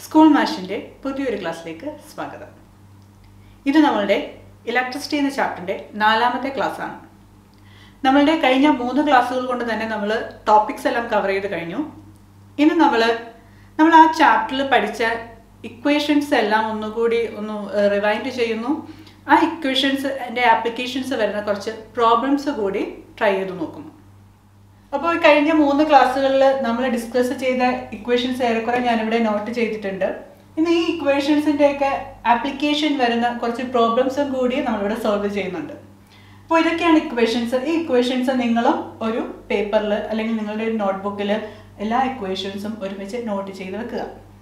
School മാഷിൻ്റെ പുതിയൊരു ക്ലാസ്സിലേക്ക് സ്വാഗതം ഇത് നമ്മളുടെ ഇലക്ട്രിസിറ്റി എന്ന ചാപ്റ്ററിൻ്റെ നാലാമത്തെ ക്ലാസ്സാണ് നമ്മളുടെ കഴിഞ്ഞ മൂന്ന് ക്ലാസ്സുകൾ കൊണ്ട് തന്നെ നമ്മൾ ടോപ്പിക്സ് എല്ലാം കവർ ചെയ്ത് കഴിഞ്ഞു ഇന്ന് നമ്മൾ നമ്മൾ ആ ചാപ്റ്ററിൽ പഠിച്ച ഇക്വേഷൻസ് എല്ലാം ഒന്നുകൂടി ഒന്ന് റിവൈൻഡ് ചെയ്യുന്നു ആ ഇക്വേഷൻസ് എൻ്റെ ആപ്ലിക്കേഷൻസ് വരുന്ന കുറച്ച് പ്രോബ്ലംസ് കൂടി ട്രൈ ചെയ്ത് നോക്കുന്നു അപ്പോൾ ഈ കഴിഞ്ഞ മൂന്ന് ക്ലാസ്സുകളിൽ നമ്മൾ ഡിസ്കസ് ചെയ്ത ഇക്വേഷൻസ് ഏറെക്കുറെ ഞാനിവിടെ നോട്ട് ചെയ്തിട്ടുണ്ട് ഇന്ന് ഈ ഇക്വേഷൻസിൻ്റെയൊക്കെ ആപ്ലിക്കേഷൻ വരുന്ന കുറച്ച് പ്രോബ്ലംസും കൂടി നമ്മളിവിടെ സോൾവ് ചെയ്യുന്നുണ്ട് അപ്പോൾ ഇതൊക്കെയാണ് ഇക്വേഷൻസ് ഈ ഇക്വേഷൻസ് നിങ്ങളും ഒരു പേപ്പറിൽ അല്ലെങ്കിൽ നിങ്ങളുടെ ഒരു നോട്ട്ബുക്കിൽ എല്ലാ ഇക്വേഷൻസും ഒരുമിച്ച് നോട്ട് ചെയ്ത് വെക്കുക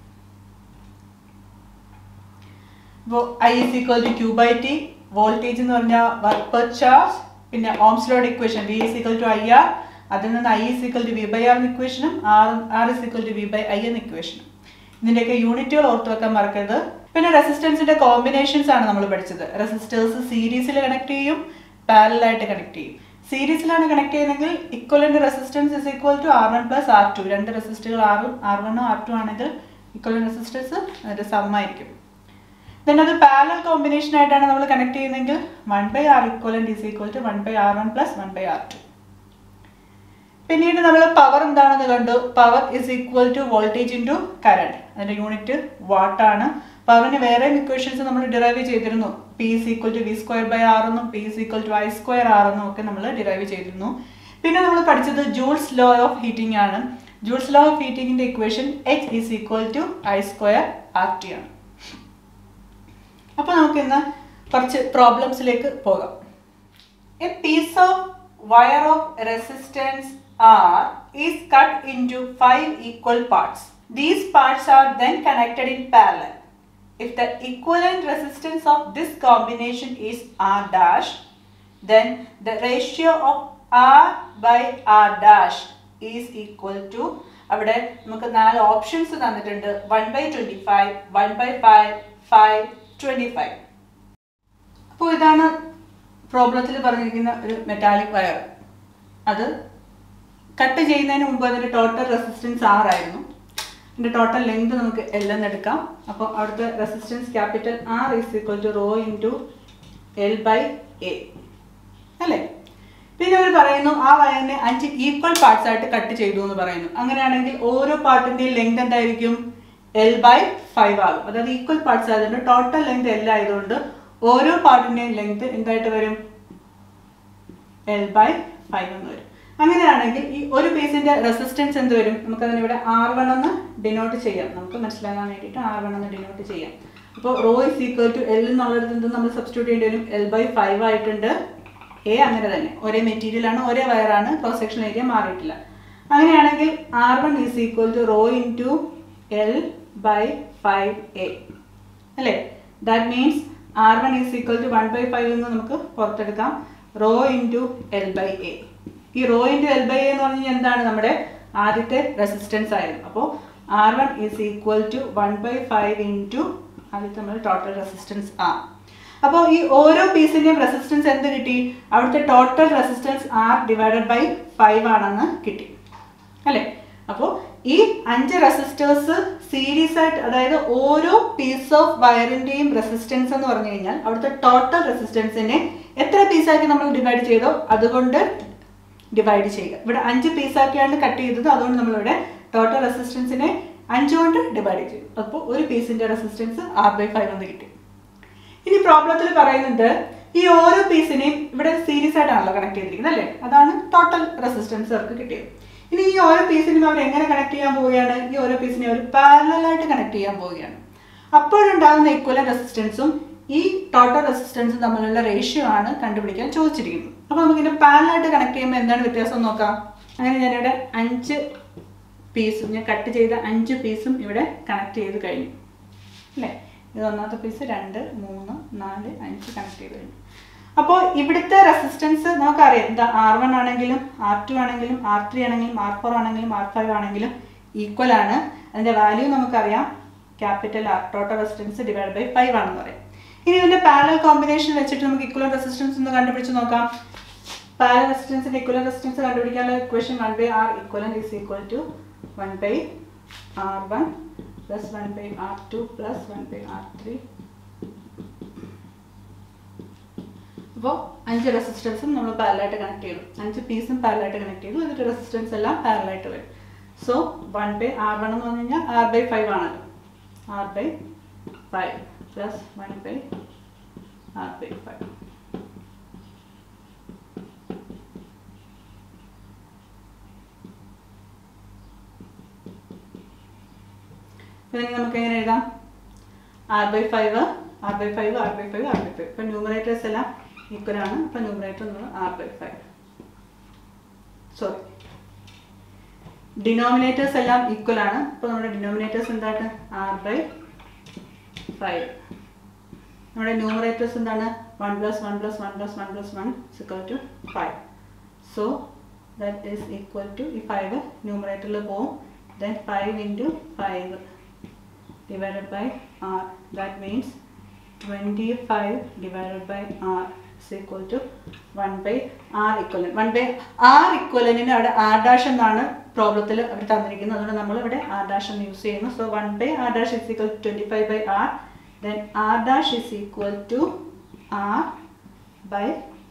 ഇപ്പോൾ I is equal to Q by T voltage എന്ന് പറഞ്ഞാൽ വർക്ക് പെർ ചാർജ് പിന്നെ ohms law equation V is equal to I R അതിൽ നിന്ന് I is equal to V by R എന്ന ഇക്വേഷനും R R is equal to V by I എന്ന ഇക്വേഷനും ഇതിൻ്റെയൊക്കെ യൂണിറ്റുകൾ ഓർത്ത് വെക്കാൻ മറക്കരുത് പിന്നെ റെസിസ്റ്റൻസിന്റെ കോമ്പിനേഷൻസ് ആണ് നമ്മൾ പഠിച്ചത് റെസിസ്റ്റേഴ്സ് സീരീസിൽ കണക്ട് ചെയ്യും പാരലായിട്ട് കണക്ട് ചെയ്യും സീരീസിലാണ് കണക്ട് ചെയ്യുന്നതെങ്കിൽ equivalent resistance is equal to R one plus R two രണ്ട് റെസിസ്റ്ററുകൾ ആറും ആർ വണ്ണും ആർ ടു ആണെങ്കിൽ ഇക്വലന്റ് റെസിസ്റ്റൻസ് അതിന്റെ സമ്മായിരിക്കും ദെൻ അത് പാരലൽ കോമ്പിനേഷൻ ആയിട്ടാണ് നമ്മൾ കണക്ട് ചെയ്യുന്നതെങ്കിൽ one by R equivalent is equal to one by R one plus one by R two പിന്നീട് നമ്മൾ പവർ എന്താണെന്ന് കണ്ടു power is equal to voltage into current അതിന്റെ യൂണിറ്റ് വാട്ട് ആണ് പവറിന് വേറെ ഇക്വേഷൻസ് നമ്മൾ ഡിറൈവ് ചെയ്തിരുന്നു P is equal to V square by R എന്നും P is equal to I square R എന്നും ഒക്കെ നമ്മൾ ഡിറൈവ് ചെയ്തിരുന്നു പിന്നെ നമ്മൾ പഠിച്ചത് ജൂൾസ് ലോ ഓഫ് ഹീറ്റിംഗ് ആണ് ജൂൾസ് ലോ ഓഫ് ഹീറ്റിംഗിന്റെ equation H is equal to I square R T ആണ് അപ്പോൾ നമുക്ക് ഇന്ന് കുറച്ച് പ്രോബ്ലംസിലേക്ക് പോകാം a piece of wire of resistance R is cut into five equal parts these parts R then connected in parallel If the equivalent resistance of this combination is R dash, then the ratio of R by R dash is equal to അവിടെ നമുക്ക് നാല് options തന്നിട്ടുണ്ട് one by twenty five one by five five twenty five അപ്പോൾ ഇതാണ് പ്രോബ്ലത്തിൽ പറഞ്ഞിരിക്കുന്ന ഒരു metallic wire അത് cut ചെയ്യുന്നതിന് മുമ്പ് അതിന്റെ ടോട്ടൽ റെസിസ്റ്റൻസ് ആറായിരുന്നു ഇതിന്റെ ടോട്ടൽ ലെങ്ത് നമുക്ക് എൽ എന്ന് എടുക്കാം അപ്പോൾ അവിടുത്തെ resistance capital R is equal to rho into L by A അല്ലേ പിന്നെ അവർ പറയുന്നു ആ വയറിനെ അഞ്ച് ഈക്വൽ പാർട്സ് ആയിട്ട് കട്ട് ചെയ്തു എന്ന് പറയുന്നു അങ്ങനെയാണെങ്കിൽ ഓരോ പാർട്ടിന്റെയും ലെങ്ത് എന്തായിരിക്കും എൽ ബൈ ഫൈവ് ആകും അതായത് ഈക്വൽ പാർട്സ് ആയതുകൊണ്ട് ടോട്ടൽ ലെങ്ത് എൽ ആയതുകൊണ്ട് ഓരോ പാർട്ടിന്റെയും ലെങ്ത് എന്തായിട്ട് വരും എൽ ബൈ ഫൈവ് എന്ന് വരും അങ്ങനെയാണെങ്കിൽ ഈ ഒരു പീസിന്റെ റെസിസ്റ്റൻസ് എന്ത് വരും നമുക്കതിന് ഇവിടെ ആർ വൺ എന്ന് ഡിനോട്ട് ചെയ്യാം നമുക്ക് മനസ്സിലാകാൻ വേണ്ടിയിട്ട് ആർ വൺ എന്ന് ഡിനോട്ട് ചെയ്യാം അപ്പോൾ rho is equal to L എന്നുള്ളിടത്ത് എന്ത് നമ്മൾ സബ്സ്റ്റിറ്റ്യൂട്ട് ചെയ്യേണ്ടി വരും എൽ ബൈ ഫൈവ് ആയിട്ടുണ്ട് എ അങ്ങനെ തന്നെ ഒരേ മെറ്റീരിയൽ ആണ് ഒരേ വയറാണ് ക്രോസ് സെക്ഷൻ ഏരിയ മാറിയിട്ടില്ല അങ്ങനെയാണെങ്കിൽ R one is equal to rho into L by five A അല്ലേ that means R one is equal to one by five എന്ന് നമുക്ക് പുറത്തെടുക്കാം rho into L by A ഈ rho into L by A എന്ന് പറഞ്ഞു കഴിഞ്ഞാൽ എന്താണ് നമ്മുടെ ആദ്യത്തെ റെസിസ്റ്റൻസ് ആയിരുന്നു അപ്പോൾ R one is equal to one by five into ആദ്യത്തെ നമ്മുടെ ടോട്ടൽ റെസിസ്റ്റൻസ് ആർ അപ്പോൾ ഈ ഓരോ പീസിൻ്റെയും റെസിസ്റ്റൻസ് എന്ത് കിട്ടി അവിടുത്തെ total resistance R divided by five ആണെന്ന് കിട്ടി അല്ലേ അപ്പോൾ ഈ അഞ്ച് റെസിസ്റ്റേഴ്സ് സീരീസ് ആയിട്ട് അതായത് ഓരോ പീസ് ഓഫ് വയറിന്റെയും റെസിസ്റ്റൻസ് എന്ന് പറഞ്ഞു കഴിഞ്ഞാൽ അവിടുത്തെ ടോട്ടൽ റെസിസ്റ്റൻസിനെ എത്ര പീസാക്കി നമ്മൾ ഡിവൈഡ് ചെയ്തോ അതുകൊണ്ട് ഡിവൈഡ് ചെയ്യുക ഇവിടെ അഞ്ച് പീസാക്കിയാണ് കട്ട് ചെയ്തത് അതുകൊണ്ട് നമ്മളിവിടെ ടോട്ടൽ റെസിസ്റ്റൻസിനെ അഞ്ച് കൊണ്ട് ഡിവൈഡ് ചെയ്തു അപ്പോൾ ഒരു പീസിന്റെ റെസിസ്റ്റൻസ് ആർ ബൈ ഫൈവ് എന്ന് കിട്ടി ഇനി പ്രോബ്ലത്തിൽ പറയുന്നുണ്ട് ഈ ഓരോ പീസിനെയും ഇവിടെ സീരീസ് ആയിട്ടാണല്ലോ കണക്ട് ചെയ്തിരിക്കുന്നത് അല്ലേ അതാണ് ടോട്ടൽ റെസിസ്റ്റൻസ് അവർക്ക് കിട്ടിയത് ഇനി ഈ ഓരോ പീസിനും അവർ എങ്ങനെ കണക്ട് ചെയ്യാൻ പോവുകയാണ് ഈ ഓരോ പീസിനെ അവർ പാരലായിട്ട് കണക്ട് ചെയ്യാൻ പോവുകയാണ് അപ്പോഴുണ്ടാകുന്ന ഈക്വലൻ റെസിസ്റ്റൻസും ഈ ടോട്ടൽ റെസിസ്റ്റൻസും തമ്മിലുള്ള റേഷ്യോ ആണ് കണ്ടുപിടിക്കാൻ ചോദിച്ചിരിക്കുന്നത് അപ്പോൾ നമുക്കിതിനെ പാരലായിട്ട് കണക്ട് ചെയ്യുമ്പോൾ എന്താണ് വ്യത്യാസം നോക്കാം അങ്ങനെ ഞാനിവിടെ അഞ്ച് പീസും ഞാൻ കട്ട് ചെയ്ത അഞ്ച് പീസും ഇവിടെ കണക്ട് ചെയ്ത് കഴിഞ്ഞു അല്ലേ ഇത് ഒന്നാമത്തെ പീസ് രണ്ട് മൂന്ന് നാല് അഞ്ച് കണക്ട് ചെയ്ത് കഴിഞ്ഞു അപ്പോൾ ഇവിടുത്തെ റെസിസ്റ്റൻസ് നമുക്കറിയാം എന്താ ആർ വൺ ആണെങ്കിലും ആർ ടു ആണെങ്കിലും ആർ ത്രീ ആണെങ്കിലും ആർ ഫോർ ആണെങ്കിലും ആർ ഫൈവ് ആണെങ്കിലും ഈക്വൽ ആണ് അതിന്റെ വാല്യൂ നമുക്കറിയാം capital R total resistance divide by five ആണെന്ന് പറയാം ഇനി ഇതിന്റെ പാരൽ കോമ്പിനേഷൻ വെച്ചിട്ട് നമുക്ക് ഇക്വലൻ റെസിസ്റ്റൻസ് ഒന്ന് കണ്ടുപിടിച്ച് നോക്കാം പാരൽ റെസിസ്റ്റൻസിന്റെ ഇക്വലൻ റെസിസ്റ്റൻസ് കണ്ടുപിടിക്കാനുള്ള equation one by R equivalent is equal to one by R one plus one by R two plus one by R three അപ്പോൾ അഞ്ച് റെസിസ്റ്റൻസും നമ്മൾ പാരലായിട്ട് കണക്ട് ചെയ്തു അഞ്ച് പീസും പാരലായിട്ട് കണക്ട് ചെയ്തു എന്നിട്ട് റെസിസ്റ്റൻസ് എല്ലാം പാരലായിട്ട് വരും so one by R one എന്ന് പറഞ്ഞു കഴിഞ്ഞാൽ ആർ ബൈ ഫൈവ് ആണല്ലോ R by five plus one by R by five ഇല്ലെങ്കിൽ നമുക്ക് എങ്ങനെ എഴുതാം R by five R by five R by five R by five ഇപ്പം ന്യൂമറേറ്റേഴ്സ് എല്ലാം ഈക്വൽ ആണ് അപ്പം ന്യൂമറേറ്റർ എന്ന് R by five sorry denominators എല്ലാം ഈക്വൽ ആണ് അപ്പോൾ നമ്മുടെ ഡിനോമിനേറ്റേഴ്സ് എന്താണ് ആർ ബൈ ഫൈവ് നമ്മുടെ ന്യൂമറേറ്റേഴ്സ് എന്താണ് one plus one plus one plus one plus one equal to five so that is equal to ഈ ഫൈവ് ന്യൂമറേറ്ററിൽ പോവും then five into five divided by r that means 25 divided by r is equal to 1 by r equivalent 1 by r equivalent അവിടെ r dash എന്നാണ് പ്രോബ്ലത്തിൽ അവർ തന്നിരിക്കുന്നത് അതുകൊണ്ട് നമ്മൾ ഇവിടെ r dash എന്ന് യൂസ് ചെയ്യുന്നു so 1 by r dash is equal to 25 by r then r dash is equal to r by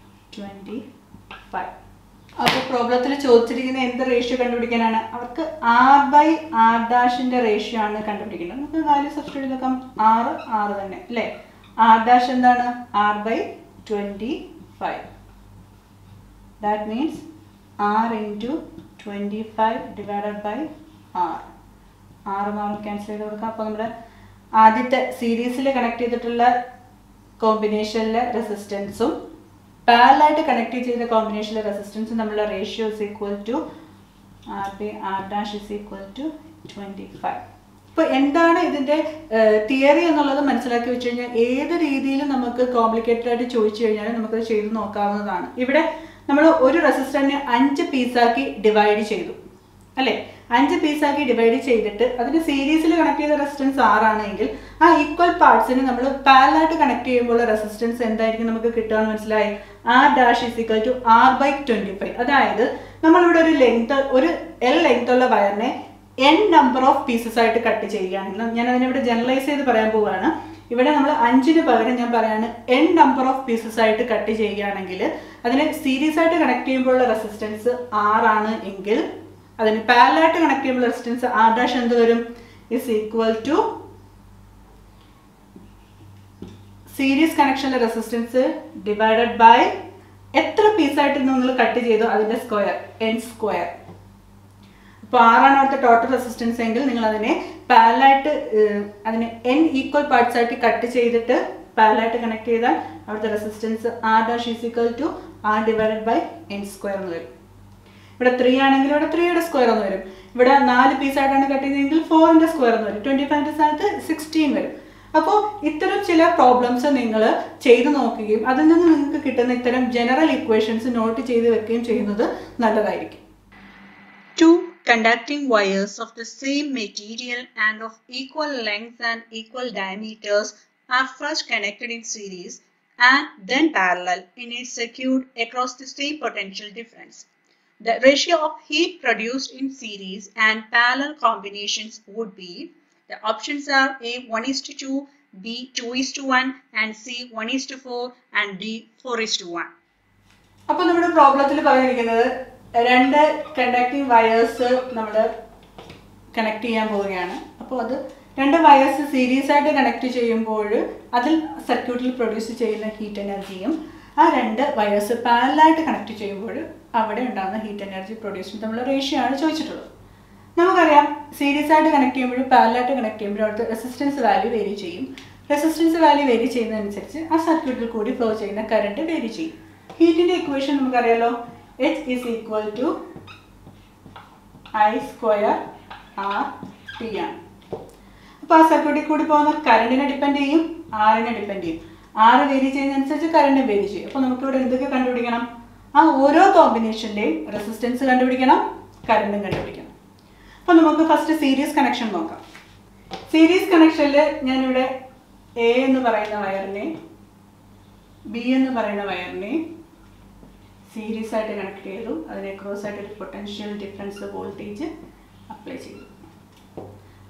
25 അപ്പോൾ പ്രോബ്ലത്തിൽ ചോദിച്ചിരിക്കുന്ന എന്ത് റേഷ്യോ കണ്ടുപിടിക്കാനാണ് അവർക്ക് ആർ ബൈ ആർ ഡാഷിന്റെ റേഷ്യോ ആണ് കണ്ടുപിടിക്കേണ്ടത് നമുക്ക് വാല്യൂ സബ്സ്റ്റിറ്റ്യൂട്ട് നോക്കാം ആറ് ആറ് തന്നെ അല്ലേ ആർ ഡാഷ് എന്താണ് R by twenty five that means R into twenty five divided by R ആറ് മാർക്ക് ക്യാൻസൽ ചെയ്ത് കൊടുക്കാം അപ്പോൾ നമ്മുടെ ആദ്യത്തെ സീരീസിൽ കണക്ട് ചെയ്തിട്ടുള്ള കോമ്പിനേഷനിലെ റെസിസ്റ്റൻസും പാരലായിട്ട് കണക്ട് ചെയ്ത കോമ്പിനേഷനിലെ റെസിസ്റ്റൻസും തമ്മിലുള്ള ratio is equal to R by R dash is equal to twenty five ഇപ്പോൾ എന്താണ് ഇതിൻ്റെ തിയറി എന്നുള്ളത് മനസ്സിലാക്കി വെച്ച് കഴിഞ്ഞാൽ ഏത് രീതിയിലും നമുക്ക് കോംപ്ലിക്കേറ്റഡ് ആയിട്ട് ചോദിച്ചു കഴിഞ്ഞാൽ നമുക്കത് ചെയ്ത് നോക്കാവുന്നതാണ് ഇവിടെ നമ്മൾ ഒരു റെസിസ്റ്ററിനെ അഞ്ച് പീസാക്കി ഡിവൈഡ് ചെയ്തു അല്ലേ അഞ്ച് പീസാക്കി ഡിവൈഡ് ചെയ്തിട്ട് അതിന് സീരീസിൽ കണക്ട് ചെയ്ത റെസിസ്റ്റൻസ് ആറാണെങ്കിൽ ആ ഈക്വൽ പാർട്സിന് നമ്മൾ പാരലായിട്ട് കണക്ട് ചെയ്യുമ്പോൾ റെസിസ്റ്റൻസ് എന്തായിരിക്കും നമുക്ക് കിട്ടുക എന്ന് മനസ്സിലായി R dash is equal to R by twenty five അതായത് നമ്മളിവിടെ ഒരു ലെങ്ത് ഒരു എൽ ലെങ്ത് ഉള്ള വയറിനെ എൻ നമ്പർ ഓഫ് പീസസ് ആയിട്ട് കട്ട് ചെയ്യുകയാണെങ്കിൽ ഞാൻ അതിനിവിടെ ജനറലൈസ് ചെയ്ത് പറയാൻ പോവുകയാണ് ഇവിടെ നമ്മൾ അഞ്ചിന് പകരം ഞാൻ പറയാണ് എൻ നമ്പർ ഓഫ് പീസസ് ആയിട്ട് കട്ട് ചെയ്യുകയാണെങ്കിൽ അതിന് സീരീസ് ആയിട്ട് കണക്ട് ചെയ്യുമ്പോഴുള്ള റെസിസ്റ്റൻസ് ആറാണ് എങ്കിൽ അതിന് പാരലായിട്ട് കണക്ട് ചെയ്യുമ്പോൾ റെസിസ്റ്റൻസ് ആർ ഡാഷ് എന്ത് വരും ഇസ് ഈക്വൽ ടു സീരീസ് കണക്ഷനിലെ റെസിസ്റ്റൻസ് ഡിവൈഡഡ് ബൈ എത്ര പീസായിട്ട് നിങ്ങൾ കട്ട് ചെയ്തു അതിന്റെ സ്ക്വയർ എൻ സ്ക്വയർ അപ്പോൾ ആറാണ് അവിടുത്തെ ടോട്ടൽ റെസിസ്റ്റൻസ് എങ്കിൽ നിങ്ങൾ അതിനെ പാരലായിട്ട് അതിനെ എൻ ഈക്വൽ പാർട്സ് ആയിട്ട് കട്ട് ചെയ്തിട്ട് പാരലായിട്ട് കണക്ട് ചെയ്താൽ അവിടുത്തെ resistance R dash is equal to R divided by N square എന്ന് വരും ഇവിടെ ത്രീ ആണെങ്കിൽ ഇവിടെ ത്രീയുടെ സ്ക്വയർ എന്ന് വരും ഇവിടെ നാല് പീസായിട്ടാണ് കട്ട് ചെയ്തതെങ്കിൽ ഫോറിന്റെ സ്ക്വയർ എന്ന് വരും ട്വന്റി ഫൈവിന്റെ സ്ഥാനത്ത് സിക്സ്റ്റീൻ വരും അപ്പോൾ ഇത്തരം ചില പ്രോബ്ലംസ് നിങ്ങൾ ചെയ്തു നോക്കുകയും അതിൽ നിന്ന് നിങ്ങൾക്ക് കിട്ടുന്ന ഇത്തരം ജനറൽ ഇക്വേഷൻസ് നോട്ട് ചെയ്ത് വെക്കുകയും ചെയ്യുന്നത് നല്ലതായിരിക്കും Two conducting wires of the same material and of equal length and equal diameters are first connected in series and then parallel in a circuit across the same potential difference. The ratio of heat produced in series and parallel combinations would be the options are A 1 is to 2, B 2 is to 1, and C 1 is to 4, and D 4 is to 1. അപ്പോൾ നമ്മുടെ പ്രോബ്ലത്തിൽ പറഞ്ഞിരിക്കുന്നത് രണ്ട് conducting wires നമ്മൾ connect ചെയ്യാൻ പോവുകയാണ് അപ്പോൾ അത് രണ്ട് വയേഴ്സ് സീരീസ് ആയിട്ട് കണക്ട് ചെയ്യുമ്പോൾ അതിൽ സർക്യൂട്ടിൽ പ്രൊഡ്യൂസ് ചെയ്യുന്ന ഹീറ്റ് എനർജിയും ആ രണ്ട് വയേഴ്സ് പാരലായിട്ട് കണക്ട് ചെയ്യുമ്പോൾ അവിടെ ഉണ്ടാകുന്ന ഹീറ്റ് എനർജി പ്രൊഡ്യൂസ് തമ്മിലുള്ള റേഷ്യോ ആണ് ചോദിച്ചിട്ടുള്ളത് നമുക്കറിയാം സീരീസ് ആയിട്ട് കണക്ട് ചെയ്യുമ്പോഴും പാരലായിട്ട് കണക്ട് ചെയ്യുമ്പോഴും അവിടുത്തെ റെസിസ്റ്റൻസ് വാല്യൂ വേരി ചെയ്യും റെസിസ്റ്റൻസ് വാല്യൂ വേരി ചെയ്യുന്നതനുസരിച്ച് ആ സർക്യൂട്ടിൽ കൂടി ഫ്ലോ ചെയ്യുന്ന കറണ്ട് വേരി ചെയ്യും ഹീറ്റിന്റെ ഇക്വേഷൻ നമുക്കറിയാലോ H is equal to I square R T ആണ് അപ്പോൾ ആ സർക്യൂട്ടിൽ കൂടി പോകുന്ന കറണ്ടിനെ ഡിപ്പെൻഡ് ചെയ്യും ആറിനെ ഡിപ്പെൻഡ് ചെയ്യും ആറ് വേരി ചെയ്യുന്നതനുസരിച്ച് കറണ്ട് വേരി ചെയ്യും അപ്പോൾ നമുക്കിവിടെ എന്തൊക്കെ കണ്ടുപിടിക്കണം ആ ഓരോ കോമ്പിനേഷൻ്റെയും റെസിസ്റ്റൻസ് കണ്ടുപിടിക്കണം കറണ്ടും കണ്ടുപിടിക്കണം അപ്പോൾ നമുക്ക് ഫസ്റ്റ് സീരീസ് കണക്ഷൻ നോക്കാം സീരീസ് കണക്ഷനിൽ ഞാനിവിടെ എ എന്ന് പറയുന്ന വയറിനെ ബി എന്ന് പറയുന്ന വയറിനെ സീരീസ് ആയിട്ട് കണക്ട് ചെയ്തു അതിനെ ക്രോസ് ആയിട്ട് ഒരു പൊട്ടൻഷ്യൽ ഡിഫറൻസ് വോൾട്ടേജ് അപ്ലൈ ചെയ്തു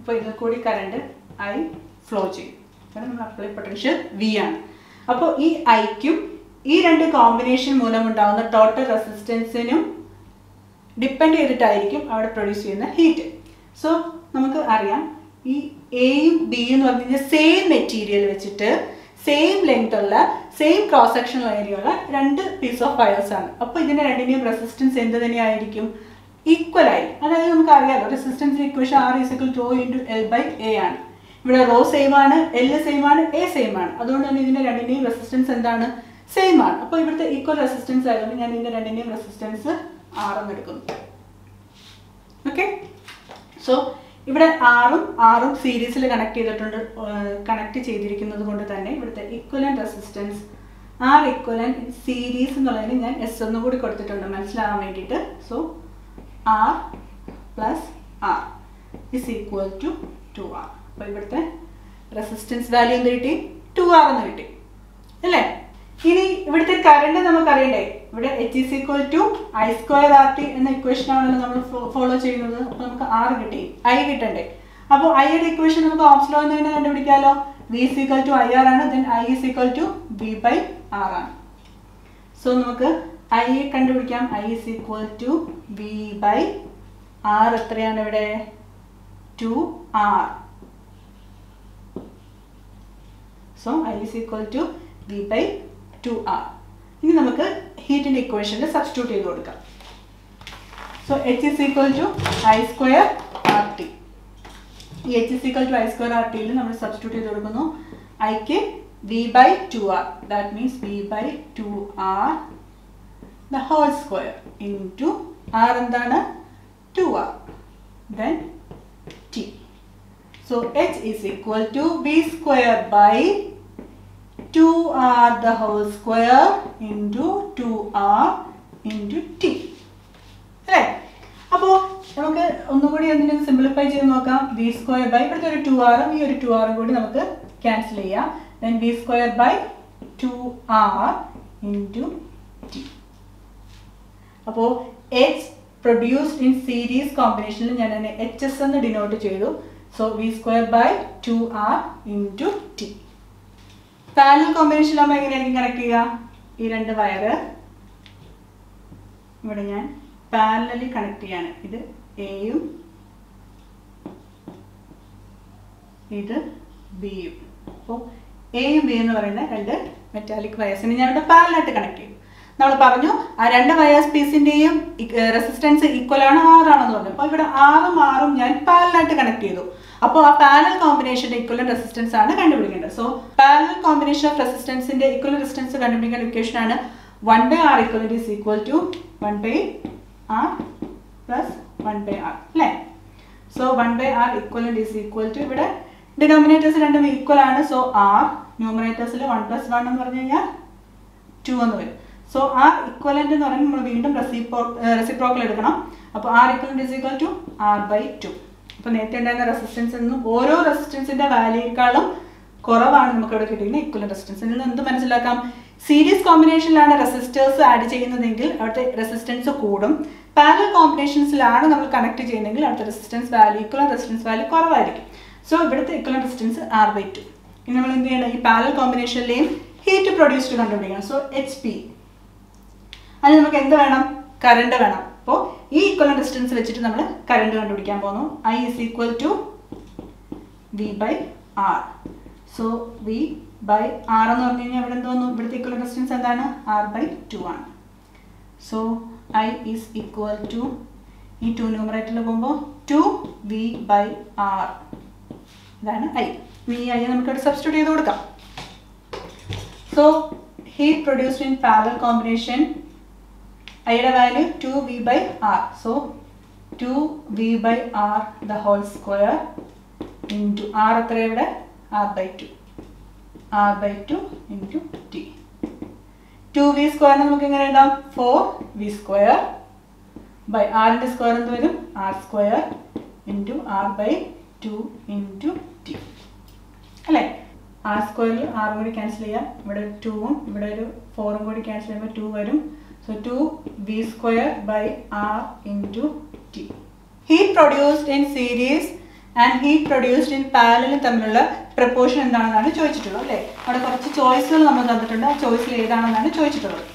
അപ്പോൾ ഇതിൽ കൂടി കറണ്ട് ഐ ഫ്ലോ ചെയ്യും ഇവിടെ നമ്മൾ അപ്ലൈ പൊട്ടൻഷ്യൽ വി ആണ് അപ്പോൾ ഈ ഐക്കും ഈ രണ്ട് കോമ്പിനേഷൻ മൂലം ഉണ്ടാകുന്ന ടോട്ടൽ റെസിസ്റ്റൻസിനും ഡിപ്പെൻഡ് ചെയ്തിട്ടായിരിക്കും അവിടെ പ്രൊഡ്യൂസ് ചെയ്യുന്ന ഹീറ്റ് സോ നമുക്ക് അറിയാം ഈ എയും ബിയും എന്ന് പറഞ്ഞു കഴിഞ്ഞാൽ സെയിം മെറ്റീരിയൽ വെച്ചിട്ട് സെയിം ലെങ്ത് ഉള്ള സെയിം ക്രോസ് സെക്ഷണൽ ഏരിയ ഉള്ള രണ്ട് പീസ് ഓഫ് വയേഴ്സ് ആണ് അപ്പോൾ ഇതിന്റെ രണ്ടിന്റെയും റെസിസ്റ്റൻസ് എന്ത് തന്നെയായിരിക്കും ഈക്വൽ ആയി അതായത് നമുക്ക് അറിയാലോ resistance equation R is equal to into L by A ആണ് ഇവിടെ റോ സെയിം ആണ് എൽ സെയിം ആണ് എ സെയിം ആണ് അതുകൊണ്ട് തന്നെ ഇതിന്റെ രണ്ടിന്റെയും റെസിസ്റ്റൻസ് എന്താണ് സെയിം ആണ് അപ്പോൾ ഇവിടുത്തെ ഈക്വൽ റെസിസ്റ്റൻസ് ആയതുകൊണ്ട് ഞാൻ ഇതിന്റെ രണ്ടിന്റെയും റെസിസ്റ്റൻസ് ആർ എന്ന് എടുക്കുന്നു ഓക്കെ സോ ഇവിടെ ആറും ആറും സീരീസിൽ കണക്ട് ചെയ്തിട്ടുണ്ട് കണക്ട് ചെയ്തിരിക്കുന്നത് കൊണ്ട് തന്നെ ഇവിടുത്തെ equivalent resistance R equivalent series എന്നുള്ളതിന് ഞാൻ എസ് ഒന്നും കൂടി കൊടുത്തിട്ടുണ്ട് മനസ്സിലാവാൻ വേണ്ടിയിട്ട് so R plus R is equal to two R അപ്പോൾ ഇവിടുത്തെ റെസിസ്റ്റൻസ് വാല്യൂ എന്ത് കിട്ടി ടു ആർ എന്ന് കിട്ടി അല്ലേ ഇനി ഇവിടുത്തെ കറണ്ട് നമുക്ക് അറിയണ്ടേ ഇവിടെ H is equal to I square R T എന്ന ഇക്വേഷൻ ആണല്ലോ നമ്മൾ ഫോളോ ചെയ്യുന്നത് അപ്പോൾ നമുക്ക് ആർ കിട്ടി ഐ കിട്ടണ്ടേ അപ്പോൾ ഐയുടെ ഇക്വേഷൻ നമുക്ക് ഓംസ് ലോ എന്ന് തന്നെ കണ്ടുപിടിക്കാമല്ലോ V is equal to I R ആണ് then I is equal to V by R ആണ് സോ നമുക്ക് ഐ കണ്ടുപിടിക്കാം I is equal to V by R എത്രയാണ് ഇവിടെ two R so I is equal to V by two R ഇനി നമുക്ക് ഹീറ്റിന്റെ ഇക്വേഷനിൽ സബ്സ്റ്റിറ്റ്യൂട്ട് ചെയ്ത് കൊടുക്കാം so H is equal to I square R T ഈ H is equal to I square R ടിയിൽ നമ്മൾ സബ്സ്റ്റിറ്റ്യൂട്ട് ചെയ്ത് കൊടുക്കുന്നു ഐക്ക് V by two R that means V by two R the whole square into R എന്താണ് two R then T so H is equal to V square by 2r the whole square into 2r into t അല്ലേ അപ്പോൾ നമുക്ക് ഒന്നുകൂടി എന്തിനും simplify ചെയ്ത് നോക്കാം V square by ഇവിടുത്തെ ഒരു ടു ആറും ഈ ഒരു ടു ആറും കൂടി നമുക്ക് ക്യാൻസൽ ചെയ്യാം then V square by two R into T അപ്പോൾ എച്ച് പ്രൊഡ്യൂസ്ഡ് ഇൻ സീരീസ് കോമ്പിനേഷനിൽ ഞാൻ അതിനെ എച്ച് എസ് എന്ന് ഡിനോട്ട് ചെയ്തു so V square by two R into T parallel കോമ്പിനേഷനിലാകുമ്പോൾ എങ്ങനെയായിരിക്കും കണക്ട് ചെയ്യുക ഈ രണ്ട് വയറ് ഇവിടെ ഞാൻ പാരലലി കണക്ട് ചെയ്യാണ് ഇത് എയും ഇത് ബിയും അപ്പോൾ എയും ബി എന്ന് പറയുന്ന രണ്ട് മെറ്റാലിക് വയർസിനെ ഞാൻ ഇവിടെ പാരലായിട്ട് കണക്ട് ചെയ്യും നമ്മൾ പറഞ്ഞു ആ രണ്ട് വയേഴ്സ് പീസിന്റെയും റെസിസ്റ്റൻസ് ഈക്വൽ ആണ് ആറാണെന്ന് പറഞ്ഞു അപ്പോൾ ഇവിടെ ആറും ആറും ഞാൻ പാരലായിട്ട് കണക്ട് ചെയ്തു അപ്പോൾ ആ പാരലൽ കോമ്പിനേഷന്റെ ഇക്വലൻ റെസിസ്റ്റൻസ് ആണ് കണ്ടുപിടിക്കേണ്ടത് സോ പാരലൽ കോമ്പിനേഷൻ ഓഫ് റെസിസ്റ്റൻസിന്റെ ഇക്വലൻ റെസിസ്റ്റൻസ് കണ്ടുപിടിക്കേണ്ട ഇക്വേഷൻ ആണ് one by R equivalent is equal to one by R plus one by R അല്ലേ so one by R equivalent is equal to ഇവിടെ denominators രണ്ടും equal ആണ് so R ന്യൂമറേറ്റേഴ്സിൽ one plus one എന്ന് പറഞ്ഞു കഴിഞ്ഞാൽ ടു എന്ന് വരും സോ ആർ ഇക്വലന്റ് എന്ന് പറയുമ്പോൾ നമ്മൾ വീണ്ടും റെസിപ്രോ റെസിപ്രോക്കൽ എടുക്കണം അപ്പോൾ R equivalent is equal to R by two അപ്പോൾ നേരത്തെ ഉണ്ടായിരുന്ന റെസിസ്റ്റൻസ് എന്നും ഓരോ റെസിസ്റ്റൻസിന്റെ വാല്യൂക്കാളും കുറവാണ് നമുക്ക് ഇവിടെ കിട്ടിയിരുന്ന ഇക്വലൻ റെസിസ്റ്റൻസ് ഇതിൽ നിന്ന് എന്ത് മനസ്സിലാക്കാം സീരീസ് കോമ്പിനേഷനിലാണ് റെസിസ്റ്റേഴ്സ് ആഡ് ചെയ്യുന്നതെങ്കിൽ അവിടുത്തെ റെസിസ്റ്റൻസ് കൂടും പാരലൽ കോമ്പിനേഷൻസിലാണ് നമ്മൾ കണക്ട് ചെയ്യുന്നതെങ്കിൽ അവിടുത്തെ resistance value equivalent resistance value കുറവായിരിക്കും സോ ഇവിടുത്തെ equivalent resistance R by two ഇനി നമ്മൾ എന്ത് ചെയ്യണം ഈ പാരലൽ കോമ്പിനേഷനിലെയും ഹീറ്റ് പ്രൊഡ്യൂസ്ഡ് കണ്ടുപിടിക്കണം സോ എച്ച് പി അതിന് നമുക്ക് എന്ത് വേണം കറണ്ട് വേണം അപ്പോൾ ഈ ഇക്വലൻ റെസിസ്റ്റൻസ് വെച്ചിട്ട് നമ്മൾ കറണ്ട് കണ്ടുപിടിക്കാൻ പോകുന്നു I is equal to V by R so V by R എന്ന് പറഞ്ഞു കഴിഞ്ഞാൽ ഇവിടെ എന്തോന്നു ഇവിടുത്തെ ഇക്വലൻ റെസിസ്റ്റൻസ് എന്താണ് ആർ ബൈ ടു ആണ് so I is equal to ഈ ടു ന്യൂമറേറ്ററിൽ പോകുമ്പോൾ ടു വി ബൈ ആർ ഇതാണ് ഐ വി ഐ നമുക്കിവിടെ സബ്സ്റ്റിറ്റ്യൂട്ട് ചെയ്ത് കൊടുക്കാം so heat produced in parallel combination ഐയുടെ value two V by R so two V by R the whole square into R എത്ര ഇവിടെ R by two R by two into T two V സ്ക്വയറിന് നമുക്ക് എങ്ങനെ എഴുതാം four V square by ആറിൻ്റെ square എന്ത് വരും R square into R by two into T അല്ലേ ആർ സ്ക്വയറിൽ ആറും കൂടി ക്യാൻസൽ ചെയ്യാം ഇവിടെ ടൂവും ഇവിടെ ഒരു ഫോറും കൂടി ക്യാൻസൽ ചെയ്യുമ്പോൾ ടു വരും so two V square by R into T heat produced in series and heat produced in പാരലും തമ്മിലുള്ള പ്രപ്പോർഷൻ എന്താണെന്നാണ് ചോദിച്ചിട്ടുള്ളത് അല്ലേ അവിടെ കുറച്ച് ചോയ്സുകൾ നമ്മൾ തന്നിട്ടുണ്ട് ആ ചോയ്സിൽ ഏതാണെന്നാണ് ചോദിച്ചിട്ടുള്ളത്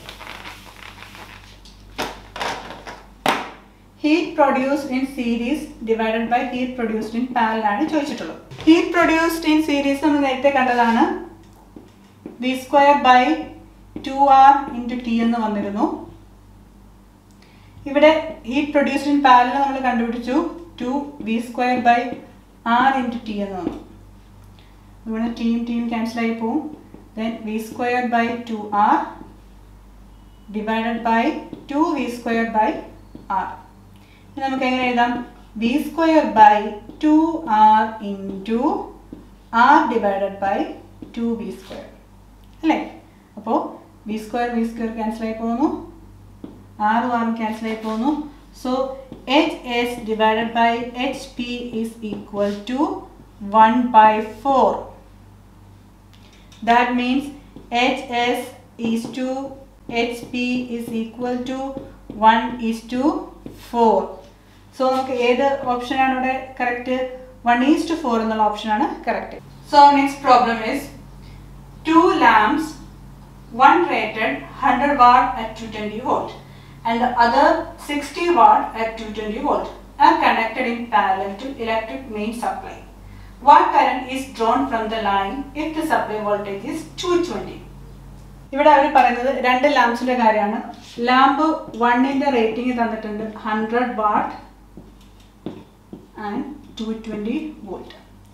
heat produced in series divided by heat produced in parallel ആണ് ചോദിച്ചിട്ടുള്ളത് ഹീറ്റ് പ്രൊഡ്യൂസ്ഡ് ഇൻ സീരീസ് നമ്മൾ നേരത്തെ കണ്ടതാണ് V square by two R into T എന്ന് വന്നിരുന്നു ഇവിടെ ഹീറ്റ് പ്രൊഡ്യൂസ്ഡ് ഇൻ പാരൽ നമ്മൾ കണ്ടുപിടിച്ചു two V square by R into T എന്ന് വന്നു ഇവിടെ ടീം ടീം ക്യാൻസൽ ആയി പോവും then V square by two R divided by two V square by R ഇനി നമുക്ക് എങ്ങനെ എഴുതാം V square by two R into R divided by two V square അല്ലേ അപ്പോൾ V square V square cancel ആയി പോകുന്നു ആറും ആറും ക്യാൻസൽ ആയി പോകുന്നു so H S divided by H P is equal to one by four that means hs is to hp is equal to 1 is to 4 so നമുക്ക് ഏത് ഓപ്ഷനാണ് ഇവിടെ correct one is to four എന്നുള്ള ഓപ്ഷനാണ് correct so next problem is two lamps one rated hundred watt at two twenty volt and the other sixty watt at two twenty volt are connected in parallel to electric main supply what current is drawn from the line if the supply voltage is 220 ഇവിടെ അവർ പറയുന്നത് രണ്ട് ലാംപ്സിന്റെ കാര്യമാണ് lamp വണ്ണിന്റെ rating തന്നിട്ടുണ്ട് hundred watt and two twenty volt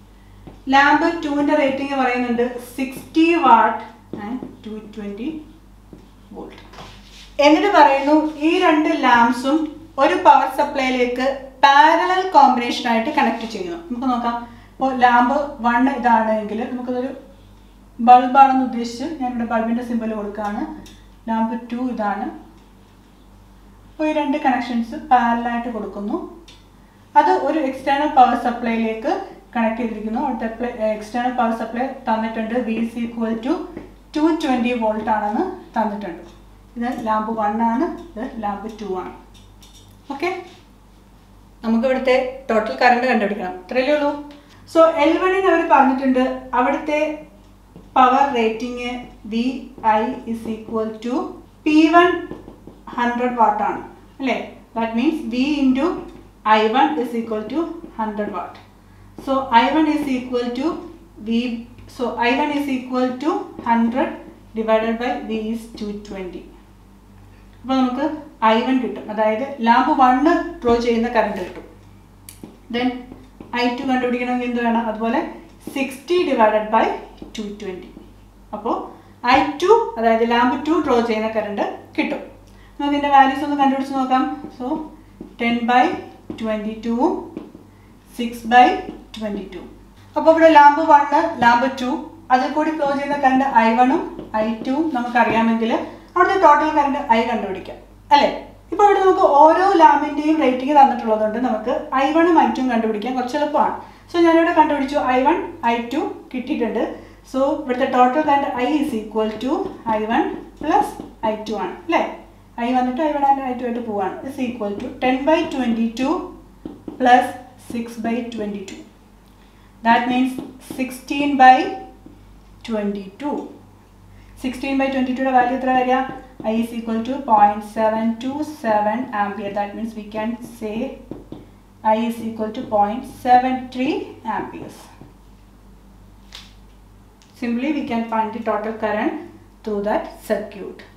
lamp ടുവിന്റെ rating പറയുന്നുണ്ട് sixty watt and two twenty volt എന്നിട്ട് പറയുന്നു ഈ രണ്ട് ലാംപ്സും ഒരു പവർ സപ്ലൈയിലേക്ക് പാരലൽ കോമ്പിനേഷൻ ആയിട്ട് കണക്ട് ചെയ്യുന്നു നമുക്ക് നോക്കാം ഇപ്പോൾ ലാമ്പ് വൺ ഇതാണെങ്കിൽ നമുക്കതൊരു ബൾബാണെന്ന് ഉദ്ദേശിച്ച് ഞാനിവിടെ ബൾബിൻ്റെ സിമ്പിൾ കൊടുക്കുകയാണ് ലാമ്പ് ടു ഇതാണ് അപ്പോൾ ഈ രണ്ട് കണക്ഷൻസ് പാരലായിട്ട് കൊടുക്കുന്നു അത് ഒരു എക്സ്റ്റേണൽ പവർ സപ്ലൈയിലേക്ക് കണക്ട് ചെയ്തിരിക്കുന്നു അവിടുത്തെ എക്സ്റ്റേണൽ പവർ സപ്ലൈ തന്നിട്ടുണ്ട് V C equal to two twenty volt ആണെന്ന് തന്നിട്ടുണ്ട് ഇത് ലാമ്പ് വൺ ആണ് ഇത് ലാമ്പ് ടു ആണ് ഓക്കെ നമുക്ക് ഇവിടുത്തെ ടോട്ടൽ കറണ്ട് കണ്ടുപിടിക്കണം ഇത്രയല്ലേ ഉള്ളൂ സോ എൽ വണ്ണിന് അവർ പറഞ്ഞിട്ടുണ്ട് അവിടുത്തെ power rating V I is equal to P one hundred വാട്ടാണ് അല്ലേ that means V into I one is equal to hundred watt so I one is equal to V so I one is equal to hundred divided by V is two twenty അപ്പോൾ നമുക്ക് I one കിട്ടും അതായത് lamp one draw ചെയ്യുന്ന current കിട്ടും then I two കണ്ടുപിടിക്കണമെങ്കിൽ എന്ത് വേണം അതുപോലെ sixty divided by to twenty അപ്പോൾ ഐ ടു അതായത് ലാമ്പ് ടു ഡ്രോ ചെയ്യുന്ന കറണ്ട് കിട്ടും നമുക്ക് ഇതിൻ്റെ വാല്യൂസ് ഒന്ന് കണ്ടുപിടിച്ച് നോക്കാം so ten by twenty two six by twenty two അപ്പോൾ ഇവിടെ ലാമ്പ് വണ്ണ് ലാമ്പ് ടു അതിൽ കൂടി ഫ്ലോ ചെയ്യുന്ന കറണ്ട് ഐ വണ്ണും ഐ ടുവും നമുക്കറിയാമെങ്കിൽ അവിടുത്തെ ടോട്ടൽ കറണ്ട് ഐ കണ്ടുപിടിക്കാം അല്ലേ ഇപ്പോൾ ഇവിടെ നമുക്ക് ഓരോ ലാമ്പിൻ്റെയും റേറ്റിംഗ് തന്നിട്ടുള്ളതുകൊണ്ട് നമുക്ക് ഐ വണ്ണും ഐ ടുവും കണ്ടുപിടിക്കാൻ കുറച്ച് എളുപ്പമാണ് സോ ഞാനിവിടെ കണ്ടുപിടിച്ചു ഐ വൺ ഐ ടു കിട്ടിയിട്ടുണ്ട് സോ ഇവിടുത്തെ total current I is equal to I one plus I two ആണ് അല്ലേ ഐ വന്നിട്ട് I one and I two ആയിട്ട് പോവാണ് is equal to ten by twenty two plus six by twenty two that means sixteen by twenty two sixteen by twenty ടുയുടെ value എത്ര വരിക I is equal to point seven two seven ampere that means we can say I is equal to point seven three amperes simply we can find the total current through that circuit